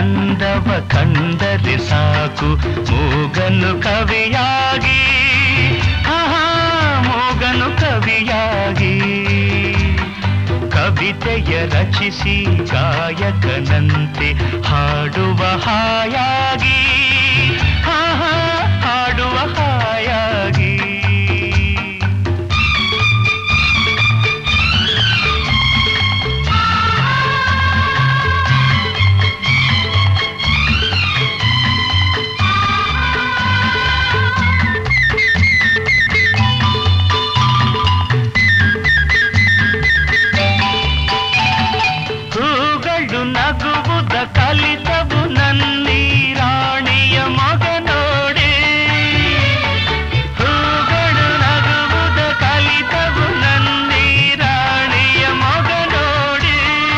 ಅಂದವ ಕಂಡರೆ ಸಾಕು ಮೂಗನು ಕವಿಯಾಗಿ ಆಹಾ ಮೂಗನು ಕವಿಯಾಗಿ ಕವಿತೆಯ ರಚಿಸಿ ಗಾಯಕನಂತೆ ಹಾಡುವ ಹಾಯಾಗಿ ಆಹಾ ಹಾಡುವ ಹಾಯಾಗಿ ಹೂಗಳು ನಗುವುದ ಕಲಿತವು ನನ್ನಿ ರಾಣಿಯ ಮಗ ನೋಡಿ ಹೂಗಳು ನಗುವುದ ಕಲಿತವು ನನ್ನಿ ರಾಣಿಯ ಮಗ ನೋಡಿ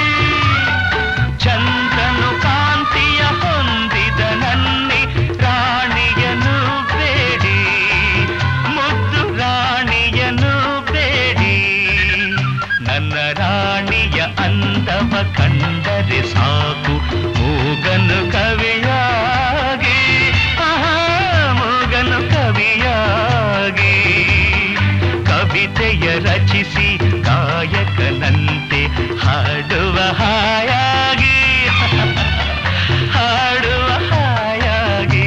ಚಂದ್ರನು ಕಾಂತಿಯ ಹೊಂದಿದ ನನ್ನಿ ರಾಣಿಯನು ಬೇಡಿ ಮುದ್ದು ರಾಣಿಯನು ಬೇಡಿ ನನ್ನ ರಾಣಿಯ ಅಂದವ ಕಂಡರೆ ಸಾಕು ಮೂಗನು ಕವಿಯಾಗಿ ಆಹಾ ಮೂಗನು ಕವಿಯಾಗಿ ಕವಿತೆಯ ರಚಿಸಿ ಗಾಯಕನಂತೆ ಹಾಡುವ ಹಾಯಾಗಿ ಹಾಡುವ ಹಾಯಾಗಿ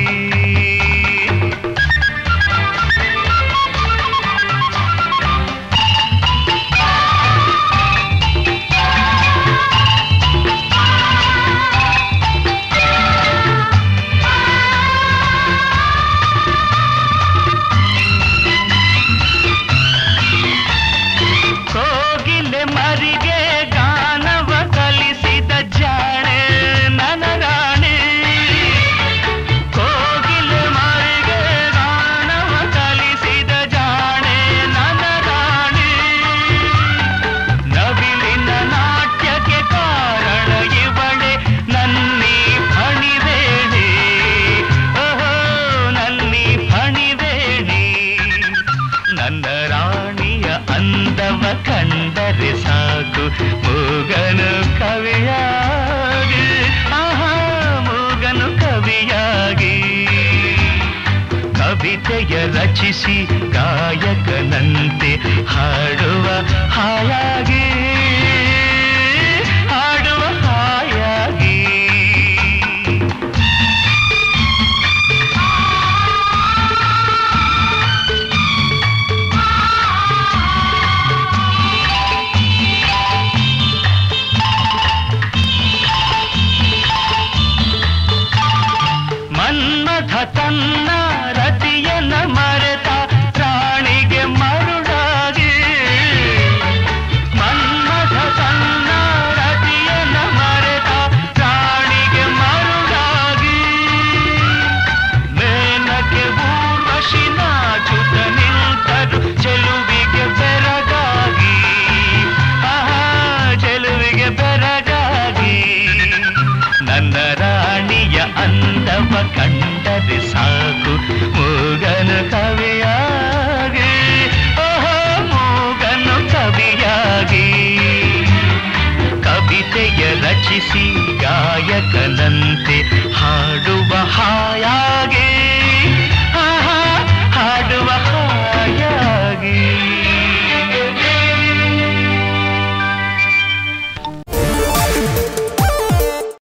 ಕೋಗಿಲೆ ಮರಿಗೆ ಗಾನವ ಕಲಿಸಿದ ಜಾಣೆ ನನ್ನ ರಾಣಿ ಕೋಗಿಲೆ ಮರಿಗೆ ಗಾನವ ಕಲಿಸಿದ ಜಾಣೆ ನನ್ನ ರಾಣಿ ನವಿಲಿನ ನಾಟ್ಯಕ್ಕೆ ಕಾರಣ ಇವಳೆ ನನ್ನಿ ಫಣಿವೇಣಿ ಓಹೋ ನನ್ನಿ ಫಣಿವೇಣಿ ನನ್ನ ರಾಣಿಯ ಅಂದವ ಕಂಡರೆ ಸಾಕು ಮೂಗನು ಕವಿಯಾಗಿ ಆಹಾ ಮೂಗನು ಕವಿಯಾಗಿ ಕವಿತೆಯ ರಚಿಸಿ ಗಾಯಕನಂತೆ ಹಾಡುವ ಹಾಯಾಗಿ ಹಾಡುವ ಹಾಯಾಗಿ ಮನ್ಮಥ ತನ್ನ ರತಿಯನ ಮರೆತ ರಾಣಿಗೆ ಮರುಳಾಗಿ ಮನ್ಮಥ ತನ್ನ ರತಿಯನ ಮರೆತ ರಾಣಿಗೆ ಮರುಳಾಗಿ ಮೇನಕ್ಕೆ ಊರ್ವಶಿ ನಾಚುತ ನಿಂತರು ಚೆಲುವಿಗೆ ಬೆರಗಾಗಿ ಆಹಾ ಚೆಲುವಿಗೆ ಬೆರಗಾಗಿ ನನ್ನ ರಾಣಿಯ ಅಂದವ ಕಂಡರೆ ಸಾಕು ಮೂಗನು ಕವಿಯಾಗಿ ಓಹೋ ಮೂಗನು ಕವಿಯಾಗಿ ಕವಿತೆಯ ರಚಿಸಿ ಗಾಯಕನಂತೆ